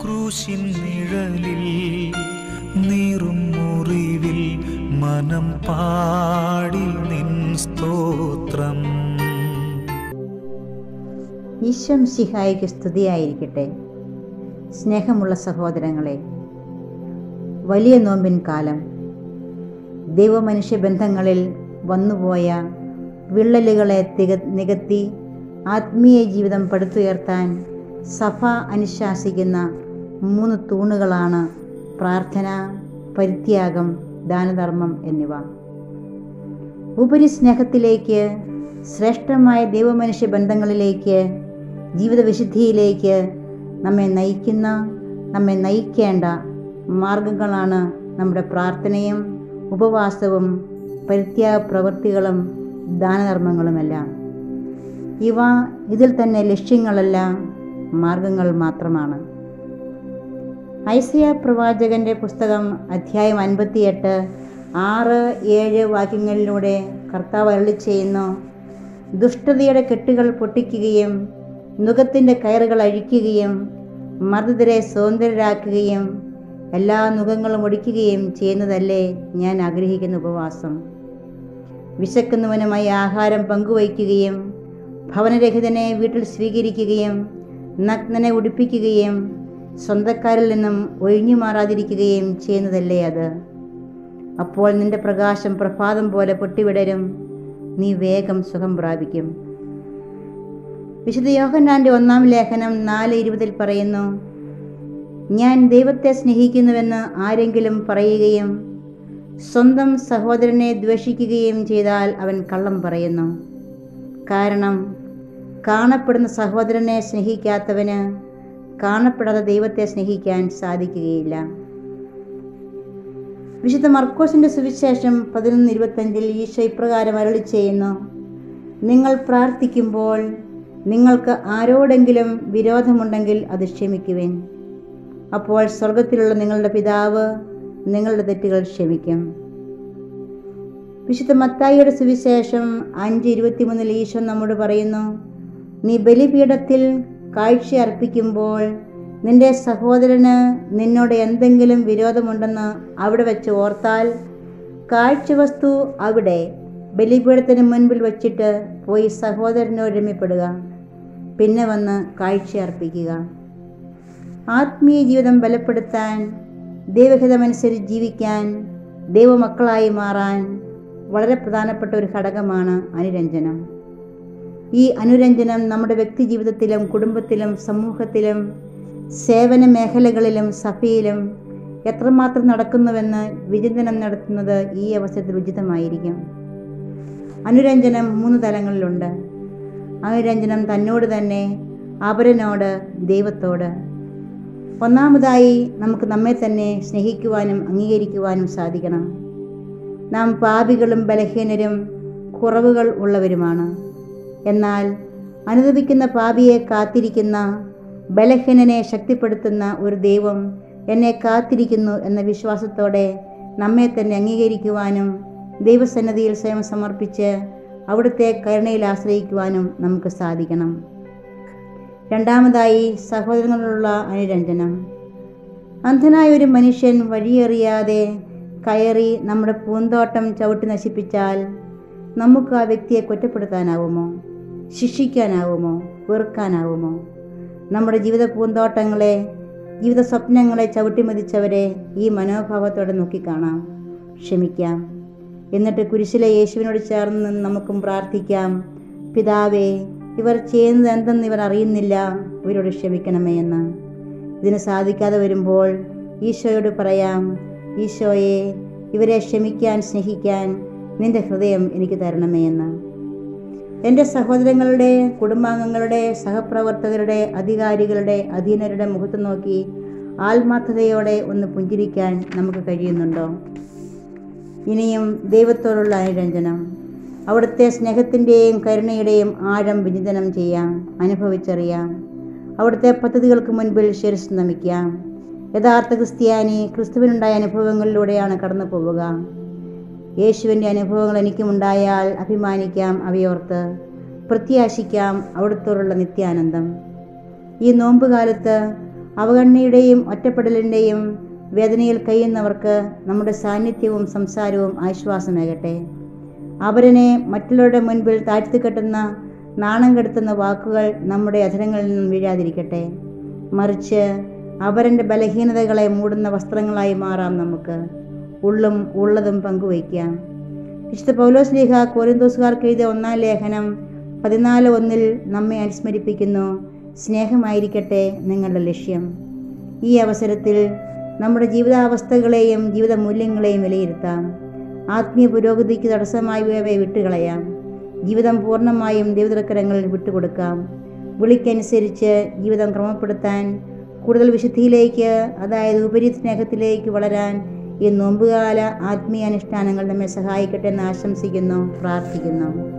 ക്രൂശിൻ നിഴലിൽ നീറും മുറിവിൽ മനം പാടി നിൻ സ്തോത്രം ഈശ്വം സിഹായിക്ക് സ്തുതിയായിരിക്കട്ടെ സ്നേഹമുള്ള സഹോദരങ്ങളെ വലിയ നോമ്പിൻ കാലം ദൈവമനുഷ്യ ബന്ധങ്ങളിൽ വന്നുപോയ വിള്ളലുകളെ തിക നികത്തി ആത്മീയ ജീവിതം പടുത്തുയർത്താൻ സഭ അനുശാസിക്കുന്ന മൂന്ന് തൂണുകളാണ് പ്രാർത്ഥന പരിത്യാഗം ദാനധർമ്മം എന്നിവ ഉപരി സ്നേഹത്തിലേക്ക് ശ്രേഷ്ഠമായ ദൈവമനുഷ്യ ബന്ധങ്ങളിലേക്ക് ജീവിത വിശുദ്ധിയിലേക്ക് നമ്മെ നയിക്കുന്ന നമ്മെ നയിക്കേണ്ട മാർഗങ്ങളാണ് നമ്മുടെ പ്രാർത്ഥനയും ഉപവാസവും പരിത്യാഗ പ്രവൃത്തികളും ദാനധർമ്മങ്ങളുമെല്ലാം ഇവ ഇതിൽ തന്നെ ലക്ഷ്യങ്ങളല്ല മാർഗങ്ങൾ മാത്രമാണ് ഐസയ പ്രവാചകന്റെ പുസ്തകം അധ്യായം അൻപത്തിയെട്ട് ആറ് ഏഴ് വാക്യങ്ങളിലൂടെ കർത്താവ് അരളി ചെയ്യുന്നു ദുഷ്ടതയുടെ കെട്ടുകൾ പൊട്ടിക്കുകയും നുഖത്തിൻ്റെ കയറുകൾ അഴിക്കുകയും മർദ്ദിതരെ സ്വതന്ത്രരാക്കുകയും എല്ലാ നുഖങ്ങളും ഒടിക്കുകയും ചെയ്യുന്നതല്ലേ ഞാൻ ആഗ്രഹിക്കുന്ന ഉപവാസം വിശക്കുന്നവനുമായി ആഹാരം പങ്കുവയ്ക്കുകയും ഭവനരഹിതനെ വീട്ടിൽ സ്വീകരിക്കുകയും നഗ്നനെ ഉടുപ്പിക്കുകയും സ്വന്തക്കാരിൽ നിന്നും ഒഴിഞ്ഞു മാറാതിരിക്കുകയും ചെയ്യുന്നതല്ലേ അത് അപ്പോൾ നിന്റെ പ്രകാശം പ്രഭാതം പോലെ പൊട്ടിവിടരും നീ വേഗം സുഖം പ്രാപിക്കും വിശുദ്ധ യോഹന്നാന്റെ ഒന്നാം ലേഖനം നാല് ഇരുപതിൽ പറയുന്നു ഞാൻ ദൈവത്തെ സ്നേഹിക്കുന്നുവെന്ന് ആരെങ്കിലും പറയുകയും സ്വന്തം സഹോദരനെ ദ്വേഷിക്കുകയും ചെയ്താൽ അവൻ കള്ളം പറയുന്നു കാരണം കാണപ്പെടുന്ന സഹോദരനെ സ്നേഹിക്കാത്തവന് കാണപ്പെടാത്ത ദൈവത്തെ സ്നേഹിക്കാൻ സാധിക്കുകയില്ല വിശുദ്ധ മർക്കോസിന്റെ സുവിശേഷം പതിനൊന്ന് ഇരുപത്തഞ്ചിൽ ഈശോ ഇപ്രകാരം അരളി ചെയ്യുന്നു നിങ്ങൾ പ്രാർത്ഥിക്കുമ്പോൾ നിങ്ങൾക്ക് ആരോടെങ്കിലും വിരോധമുണ്ടെങ്കിൽ അത് ക്ഷമിക്കുവിൻ അപ്പോൾ സ്വർഗത്തിലുള്ള നിങ്ങളുടെ പിതാവ് നിങ്ങളുടെ തെറ്റുകൾ ക്ഷമിക്കും വിശുദ്ധ മത്തായിയുടെ സുവിശേഷം അഞ്ച് ഇരുപത്തിമൂന്നിൽ ഈശോ നമ്മോട് പറയുന്നു നീ ബലിപീഠത്തിൽ കാഴ്ച അർപ്പിക്കുമ്പോൾ നിന്റെ സഹോദരന് നിന്നോട് എന്തെങ്കിലും വിരോധമുണ്ടെന്ന് അവിടെ വെച്ച് ഓർത്താൽ കാഴ്ചവസ്തു അവിടെ ബലിപീഠത്തിന് മുൻപിൽ വച്ചിട്ട് പോയി സഹോദരനോട് രമ്യപ്പെടുക പിന്നെ വന്ന് കാഴ്ച അർപ്പിക്കുക ആത്മീയ ജീവിതം ബലപ്പെടുത്താൻ ദൈവഹിതമനുസരിച്ച് ജീവിക്കാൻ ദൈവമക്കളായി മാറാൻ വളരെ പ്രധാനപ്പെട്ട ഒരു ഘടകമാണ് അനുരഞ്ജനം ഈ അനുരഞ്ജനം നമ്മുടെ വ്യക്തി ജീവിതത്തിലും കുടുംബത്തിലും സമൂഹത്തിലും സേവന മേഖലകളിലും സഭയിലും എത്രമാത്രം നടക്കുന്നുവെന്ന് വിചിന്തനം നടത്തുന്നത് ഈ അവസരത്തിൽ ഉചിതമായിരിക്കും അനുരഞ്ജനം മൂന്ന് തലങ്ങളിലുണ്ട് അനുരഞ്ജനം തന്നോട് തന്നെ അപരനോട് ദൈവത്തോട് ഒന്നാമതായി നമുക്ക് നമ്മെ തന്നെ സ്നേഹിക്കുവാനും അംഗീകരിക്കുവാനും സാധിക്കണം നാം പാപികളും ബലഹീനരും കുറവുകൾ ഉള്ളവരുമാണ് എന്നാൽ അനുദപിക്കുന്ന പാപിയെ കാത്തിരിക്കുന്ന ബലഹീനനെ ശക്തിപ്പെടുത്തുന്ന ഒരു ദൈവം എന്നെ കാത്തിരിക്കുന്നു എന്ന വിശ്വാസത്തോടെ നമ്മെ തന്നെ അംഗീകരിക്കുവാനും ദൈവസന്നദ്ധിയിൽ സ്വയം സമർപ്പിച്ച് അവിടുത്തെ കരുണയിൽ ആശ്രയിക്കുവാനും നമുക്ക് സാധിക്കണം രണ്ടാമതായി സഹോദരങ്ങളോടുള്ള അനുരഞ്ജനം അന്ധനായ ഒരു മനുഷ്യൻ വഴിയറിയാതെ കയറി നമ്മുടെ പൂന്തോട്ടം ചവിട്ടി നശിപ്പിച്ചാൽ നമുക്ക് ആ വ്യക്തിയെ കുറ്റപ്പെടുത്താനാവുമോ ശിക്ഷിക്കാനാവുമോ വെറുക്കാനാവുമോ നമ്മുടെ ജീവിത പൂന്തോട്ടങ്ങളെ ജീവിത സ്വപ്നങ്ങളെ ചവിട്ടി മതിച്ചവരെ ഈ മനോഭാവത്തോടെ നോക്കിക്കാണാം ക്ഷമിക്കാം എന്നിട്ട് കുരിശിലെ യേശുവിനോട് ചേർന്ന് നിന്ന് നമുക്കും പ്രാർത്ഥിക്കാം പിതാവേ ഇവർ ചെയ്യുന്നത് എന്തെന്ന് ഇവർ അറിയുന്നില്ല ഇവരോട് ക്ഷമിക്കണമേ എന്ന് ഇതിന് സാധിക്കാതെ വരുമ്പോൾ ഈശോയോട് പറയാം ഈശോയെ ഇവരെ ക്ഷമിക്കാൻ സ്നേഹിക്കാൻ നിന്റെ ഹൃദയം എനിക്ക് തരണമേ എന്ന് എൻ്റെ സഹോദരങ്ങളുടെ കുടുംബാംഗങ്ങളുടെ സഹപ്രവർത്തകരുടെ അധികാരികളുടെ അധീനരുടെ മുഖത്ത് നോക്കി ആത്മാർത്ഥതയോടെ ഒന്ന് പുഞ്ചിരിക്കാൻ നമുക്ക് കഴിയുന്നുണ്ടോ ഇനിയും ദൈവത്തോടുള്ള അനുരഞ്ജനം അവിടുത്തെ സ്നേഹത്തിൻ്റെയും കരുണയുടെയും ആഴം വിചിന്തനം ചെയ്യാം അനുഭവിച്ചറിയാം അവിടുത്തെ പദ്ധതികൾക്ക് മുൻപിൽ ശിരസ് നമിക്കാം യഥാർത്ഥ ക്രിസ്ത്യാനി ക്രിസ്തുവിനുണ്ടായ അനുഭവങ്ങളിലൂടെയാണ് കടന്നു പോവുക യേശുവിൻ്റെ അനുഭവങ്ങൾ എനിക്കുമുണ്ടായാൽ അഭിമാനിക്കാം അവയോർത്ത് പ്രത്യാശിക്കാം അവിടുത്തോടുള്ള നിത്യാനന്ദം ഈ നോമ്പുകാലത്ത് അവഗണനയുടെയും ഒറ്റപ്പെടലിൻ്റെയും വേദനയിൽ കഴിയുന്നവർക്ക് നമ്മുടെ സാന്നിധ്യവും സംസാരവും ആശ്വാസമേകട്ടെ അവരനെ മറ്റുള്ളവരുടെ മുൻപിൽ താഴ്ത്തിക്കെട്ടുന്ന നാണം കെടുത്തുന്ന വാക്കുകൾ നമ്മുടെ അധരങ്ങളിൽ നിന്നും വീഴാതിരിക്കട്ടെ മറിച്ച് അവരൻ്റെ ബലഹീനതകളെ മൂടുന്ന വസ്ത്രങ്ങളായി മാറാം നമുക്ക് ഉള്ളും ഉള്ളതും പങ്കുവയ്ക്കാം വിശുദ്ധ പൗലോസ് ലീഹ കോരിന്തോസുകാർക്ക് എഴുതിയ ഒന്നാം ലേഖനം പതിനാല് ഒന്നിൽ നമ്മെ അനുസ്മരിപ്പിക്കുന്നു സ്നേഹമായിരിക്കട്ടെ നിങ്ങളുടെ ലക്ഷ്യം ഈ അവസരത്തിൽ നമ്മുടെ ജീവിതാവസ്ഥകളെയും ജീവിത മൂല്യങ്ങളെയും വിലയിരുത്താം ആത്മീയ പുരോഗതിക്ക് തടസ്സമായവയെ വിട്ടുകളയാം ജീവിതം പൂർണ്ണമായും ദൈവതൃക്കരങ്ങളിൽ വിട്ടുകൊടുക്കാം വിളിക്കനുസരിച്ച് ജീവിതം ക്രമപ്പെടുത്താൻ കൂടുതൽ വിശുദ്ധിയിലേക്ക് അതായത് ഉപരി സ്നേഹത്തിലേക്ക് വളരാൻ ഈ നോമ്പുകാല ആത്മീയ അനുഷ്ഠാനങ്ങൾ നമ്മെ സഹായിക്കട്ടെ എന്ന് ആശംസിക്കുന്നു പ്രാർത്ഥിക്കുന്നു